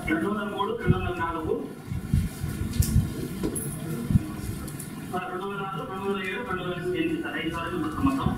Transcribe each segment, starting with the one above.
రెండు వందల మూడు రెండు వందల నాలుగు ఆ, రెండు వందల నాలుగు రెండు వందల ఏడు రెండు వందల ఎనిమిది సార్ ఐదు వరకు మొత్తం మొత్తం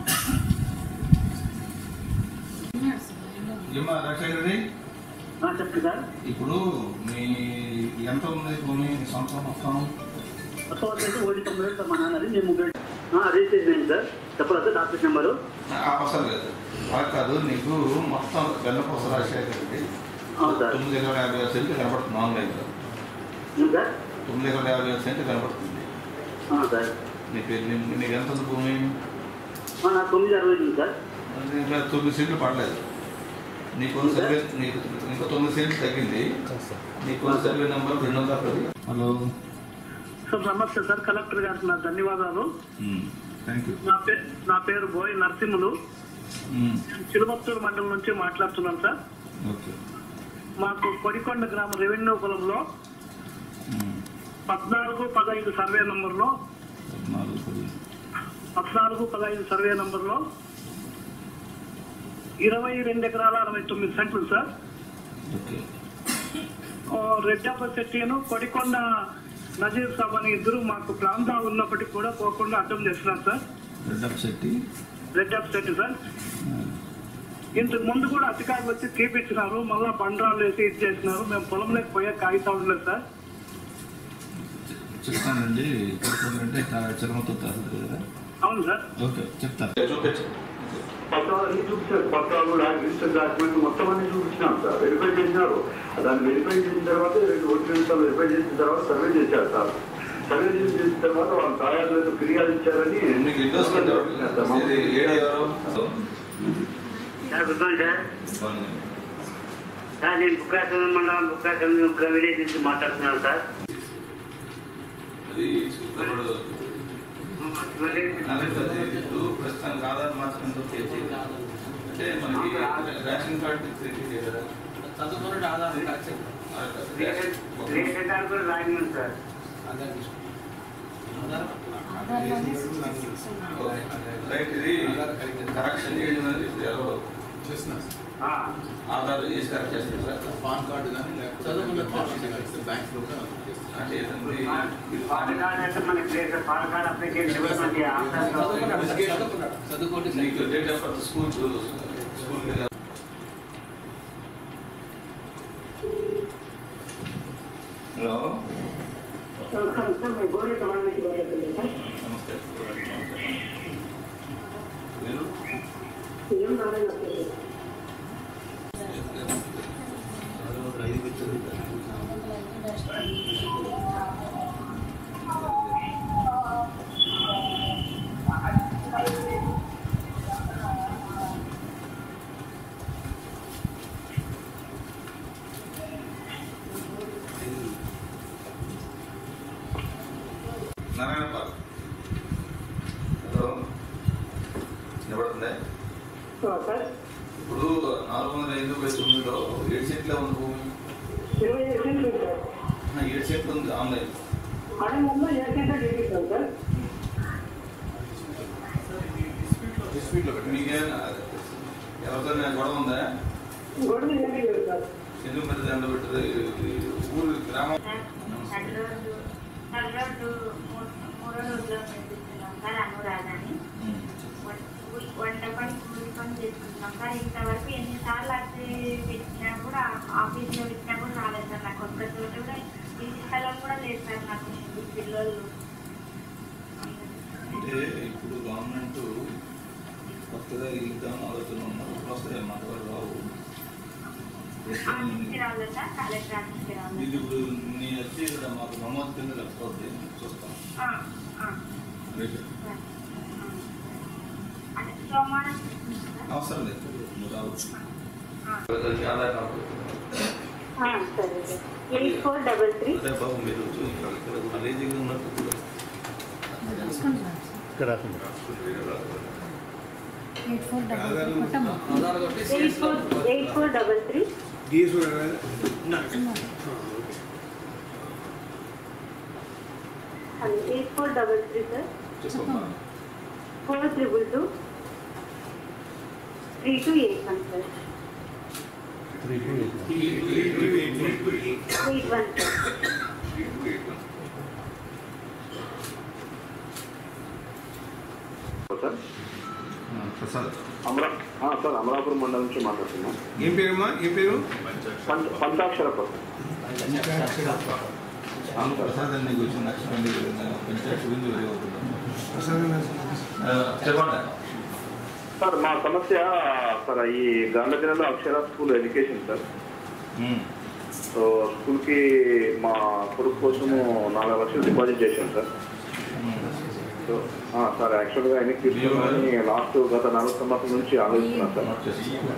ఏమా రాజశేఖరది ఆ, చెప్పండి సార్ ఇప్పుడు మీ ఎంత ఉంది భూమి మీ సొంత మొత్తం మొత్తం వచ్చేసి ఒకటి తొమ్మిది వేలు సార్ మా నాన్నది మేము ముగ్గురు ఆ, రిజిస్ట్రేషన్ అయింది సార్ చెప్పరా సార్ డాక్టర్ నెంబరు ఆ, అవసరం లేదు అలా కాదు నీకు మొత్తం వెన్నపూస రాజశేఖరది అవును సార్ తొమ్మిది ఎకరాల యాభై వేల సెంట్లు కనబడుతుంది ఆన్లైన్లో ఏం సార్ తొమ్మిది ఎకరాల యాభై వేల సెంట్లు కనబడుతుంది ఆ, సార్ నీకు నీ- నీకు ఎంత ఉంది భూమి ఆ, నాకు తొమ్మిది అరవై ఉంది సార్ ఇంకా తొమ్మిది సెంట్లు పడలేదు నీకు సర్వే నీకు ఇంకో తొమ్మిది సెంట్లు తగ్గింది నీకు సర్వే నెంబర్ రెండు వందల పది హలో సార్ నమస్తే సార్ కలెక్టర్ గారికి నా ధన్యవాదాలు థ్యాంక్ యూ నా పేరు నా పేరు బోయ్ నరసింహులు చిలుమత్తూరు మండలం నుంచి మాట్లాడుతున్నాను సార్ ఓకే మాకు కొడికొండ గ్రామ రెవెన్యూ పొలంలో పద్నాలుగు పదహైదు సర్వే నంబర్లో నాలుగు పది పద్నాలుగు పదహైదు సర్వే నంబర్లో ఇరవై రెండు ఎకరాల అరవై తొమ్మిది సెంట్లు సార్ ఓకే ఆ, రెడ్డప్ప శెట్టిను కొడికొండ నజీర్ సాబ్ అని ఇద్దరు మాకు ప్రాంతాలు ఉన్నప్పటికీ కూడా పోకుండా అడ్డం చేస్తున్నారు సార్ రెడ్డప్ శెట్టి రెడ్డప్ప శెట్టి సార్ ఇంతకు ముందు కూడా అధికారులు వచ్చి తీపిచ్చినారు మళ్ళా బండరాలు వేసి ఇది చేసినారు మేము పొలంలోకి పోయే కాగితాలు లేదు సార్ చెప్తానండి అంటే చిరమతో తహసీల్దార్ కదా అవును సార్ ఓకే చెప్తాను చూపించు పత్రాలు అన్ని చూపించారు పత్రాలు రిజిస్టర్ డాక్యుమెంట్ మొత్తం అన్ని చూపించినాం సార్ వెరిఫై చేసినారు దాన్ని వెరిఫై చేసిన తర్వాత రెండు ఓటు నిమిషాలు వెరిఫై చేసిన తర్వాత సర్వే చేశారు సార్ సర్వే చేసిన తర్వాత వాళ్ళ సహాయాలు ఫిర్యాదు ఇచ్చారని మీకు ఇండోస్మెంట్ ఎవరు ఇది ఏడు ఎవరు sir good morning sir sir నేను బుక్కాసం మండలం బుక్కాసం విలేజ్ నుంచి మాట్లాడుతున్నాను సార్ అది చూసుకోకూడదు. మరి అదే కదా, ఇప్పుడు ప్రస్తుతానికి ఆధార్ మాత్రం చేసి అంటే మనకి రేషన్ కార్డు ఇచ్చేది కదా చదువుకున్నాడు Aadhaar correct ration ration card కూడా రాయమని సార్ ఆధార్ తీసుకో ఓకే. రైట్ ఇది కరెక్షన్ చేయడం అనేది ఎవరు? ఆ, ఆధార్ చేసి కరెక్ట్ చేస్తారు సార్ పాన్ కార్డు కానీ చదువుకున్న లేకపోతే బ్యాంక్లో కూడా అంటే ఏంటంటే పాన్ కార్డు అంటే మనకి లేదు sir. PAN card application development ఆఫీసర్లో చదువుకున్నాడు చదువుకున్నాడు చదువుకోండి నీకు date of birth school school మీద హలో నమస్తే మీరు నారాయణ పార్క్ హలో నిలబడుతుందా సార్ ఇప్పుడు నాలుగు వందల ఐదు బై తొమ్మిదిలో ఏడు సెంట్లే ఉంది భూమి ఇరవై ఏడు సెంట్లు సార్ ఆ, ఏడు సెంట్లు ఉంది ఆన్లైన్ అదే ముందు ఏడు సెంట్లు చేపిస్తాం సార్ డిస్ప్యూట్లో పెట్టండి మీకేమైనా ఎవరితో గొడవ ఉందా గొడవ ఏమీ లేదు సార్ ఎందుకు మరి దాంట్లో పెట్టదు ఊరు గ్రామం నల్లరోడ్డు నల్లరోడ్డు మూడో రోడ్లో నిర్మిస్తున్నాం సార్ అనురాధని ఉమ్. వంట పని కూలి పని చేసుకుంటున్నాం సార్ ఇంతవరకు ఎన్నిసార్లు అద్దె పెట్టినా కూడా ఆఫీస్లో పెట్టినా కూడా రాలేదు సార్ నాకు ఒక్క చోట కూడా ఇంటి స్థలం కూడా లేదు సార్ నాకు ముగ్గురు పిల్లలు అంటే ఇప్పుడు గవర్నమెంట్ కొత్తగా ఇద్దాం ఆలోచన ఉన్నారు వస్తాయి మాట వాళ్ళు రావు ఆఫీస్కి రాలేదు సార్ కలెక్టర్ ఆఫీస్కి రాలేదు ఇది ఇప్పుడు నీ వచ్చి ఇక్కడ మాకు నమోదు కింద లేకపోతే చూస్తాం ఆ, ఆ, రైట్. సార్. ఆ. అంటే సోమవారం తీసుకుంటాం సార్ అవసరం లేదు నువ్వు రావచ్చు ఆ. ఆధార్ కార్డు సరే sir eight four double three అదే బాబు మీరు ఇక్కడ ఇక్కడ విలేజ్గా ఉన్నట్టు కూడా ఆధార్ కొట్టి eight four eight four double three eight four double three sir చెప్పమ్మా four triple two three two eight one sir eight one sir sir ఆ, ప్రసాద్ అమరా ఆ, సార్ అమలాపురం మండలం నుంచి మాట్లాడుతున్నాం ఏం పేరమ్మా ఏం పేరు పంచ పంచాక్షర పథకం అవును ప్రసాద్ అని నీకు వచ్చిన నష్టం పంచాయతీ గురించి వెళ్ళిపోతున్నాం చెప్పండి సార్ మా సమస్య సార్ ఈ గాంధీనగర్లో అక్షర స్కూల్ ఎడ్యుకేషన్ సార్ ఉమ్. సో స్కూల్కి మా కొడుకు కోసము నాలుగు లక్షలు డిపాజిట్ చేశాను సార్ సో ఆ, సార్ యాక్చువల్గా ఆయనకి తీసుకోవాలని లాస్ట్ గత నాలుగు సంవత్సరాల నుంచి ఆలోచిస్తున్నాను సార్ నోట్ చేసుకో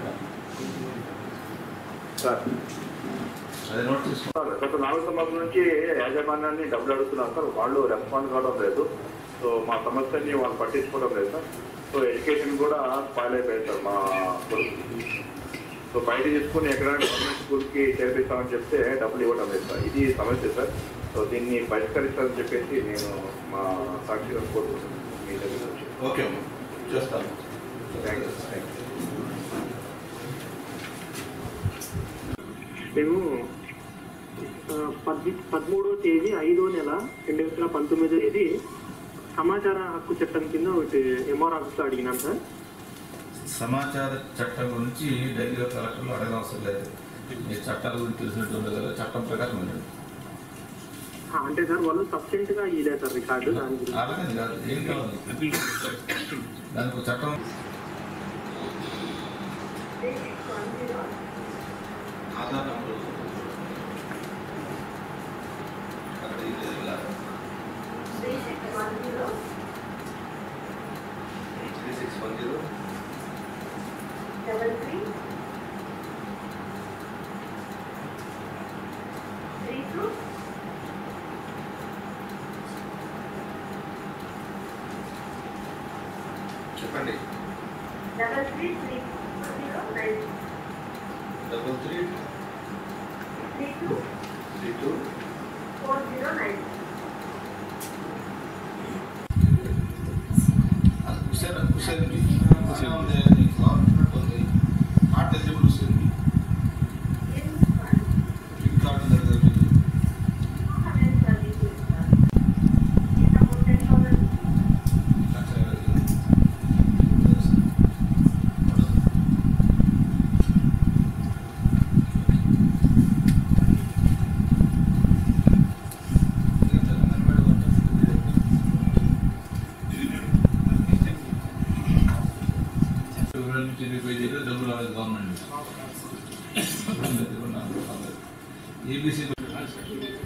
సార్ అదే నోట్ చేసుకో సార్ గత నాలుగు సంవత్సరాల నుంచి యాజమాన్యాన్ని డబ్బులు అడుగుతున్నారు సార్ వాళ్ళు రెస్పాన్స్ కావడం లేదు సో మా సమస్యని వాళ్ళు పట్టించుకోవడం లేదు సార్ సో ఎడ్యుకేషన్ కూడా స్పాయిల్ అయిపోయింది సార్ మా కొడుకు సో బయట తీసుకుని ఎక్కడైనా గవర్నమెంట్ స్కూల్కి చేర్పిస్తామని చెప్తే డబ్బులు ఇవ్వడం లేదు సార్ ఇది సమస్య సార్ సో దీన్ని పరిష్కరిస్తారని చెప్పేసి నేను మా సాక్షి కోరుకుంటున్నాను మీ దగ్గర నుంచి ఓకే అమ్మా చేస్తాను థ్యాంక్ యూ థ్యాంక్ యూ మేము ఆ, పద్ది పదమూడో తేదీ ఐదో నెల రెండు వేల పంతొమ్మిదో తేదీ సమాచార హక్కు చట్టం కింద ఒకటి ఎంఆర్ ఆఫీస్లో అడిగినాం సార్ సమాచార చట్టం గురించి ఢిల్లీలో కలెక్టర్లు అడగవసరం లేదు మీ చట్టాల గురించి తెలిసినట్టు ఉండదు కదా చట్టం ప్రకారం వినండి ఆ, అంటే సార్ వాళ్ళు సబ్సెంట్ గా ఇదే సార్ రికార్డు దాని గురించి అలాగని కాదు ఏం కావాలి దానికి ఒక చట్టం ఆధార్ నంబరు అక్కడ ఇది ఇలా three six one zero double three three two చెప్పండి double three three zero nine double three three two three two four zero nine Hussain Hussain Hussain ఉంది గవర్నమెంట్ ఉంది నాట్ ఎలిజిబుల్ హుసేన్ రికార్డు ఉంది కదా మీకు. లక్ష ఇరవై ఐదు. ఫిబ్రవరి నుంచి ఇరవై పై చేయాలి డబ్బులు రాలేదు గవర్నమెంట్ ఏబీసీ